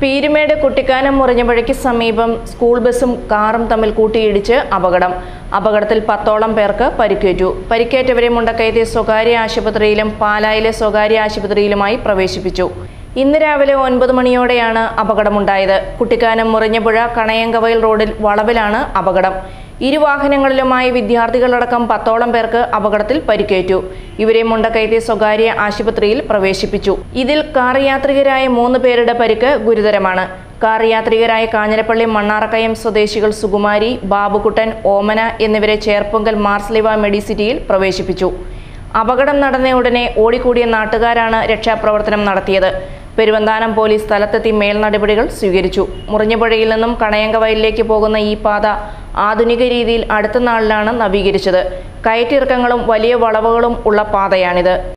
പീരുമേട് കുട്ടിക്കാനം മുറിഞ്ഞപുഴയ്ക്ക് സമീപം സ്കൂൾ ബസും കാറും തമ്മിൽ കൂട്ടിയിടിച്ച് അപകടം അപകടത്തിൽ പത്തോളം പേർക്ക് പരിക്കേറ്റു പരിക്കേറ്റവരെ മുണ്ടക്കയത്തെ സ്വകാര്യ ആശുപത്രിയിലും പാലായിലെ സ്വകാര്യ ആശുപത്രിയിലുമായി പ്രവേശിപ്പിച്ചു ഇന്ന് രാവിലെ ഒൻപത് മണിയോടെയാണ് അപകടമുണ്ടായത് കുട്ടിക്കാനം മുറിഞ്ഞപുഴ കണയങ്കവയൽ റോഡിൽ വളവിലാണ് അപകടം ഇരുവാഹനങ്ങളിലുമായി വിദ്യാർത്ഥികളടക്കം പത്തോളം പേർക്ക് അപകടത്തിൽ പരിക്കേറ്റു ഇവരെ മുണ്ടക്കയത്തെ സ്വകാര്യ ആശുപത്രിയിൽ പ്രവേശിപ്പിച്ചു ഇതിൽ കാർ യാത്രികരായ മൂന്ന് പേരുടെ പരിക്ക് ഗുരുതരമാണ് കാർ യാത്രികരായ കാഞ്ഞിരപ്പള്ളി മണ്ണാറക്കയം സ്വദേശികൾ സുകുമാരി ബാബുക്കുട്ടൻ ഓമന എന്നിവരെ ചേർപ്പൊങ്കൽ മാർസ്ലിവ മെഡിസിറ്റിയിൽ പ്രവേശിപ്പിച്ചു അപകടം നടന്ന ഉടനെ ഓടിക്കൂടിയ നാട്ടുകാരാണ് രക്ഷാപ്രവർത്തനം നടത്തിയത് പെരുവന്താനം പോലീസ് സ്ഥലത്തെത്തി മേൽനടപടികൾ സ്വീകരിച്ചു മുറിഞ്ഞപുഴയിൽ നിന്നും കണയങ്കവയലിലേക്ക് പോകുന്ന ഈ പാത ആധുനിക രീതിയിൽ അടുത്ത നാളിലാണ് നവീകരിച്ചത് കയറ്റിറക്കങ്ങളും വലിയ വളവുകളും ഉള്ള പാതയാണിത്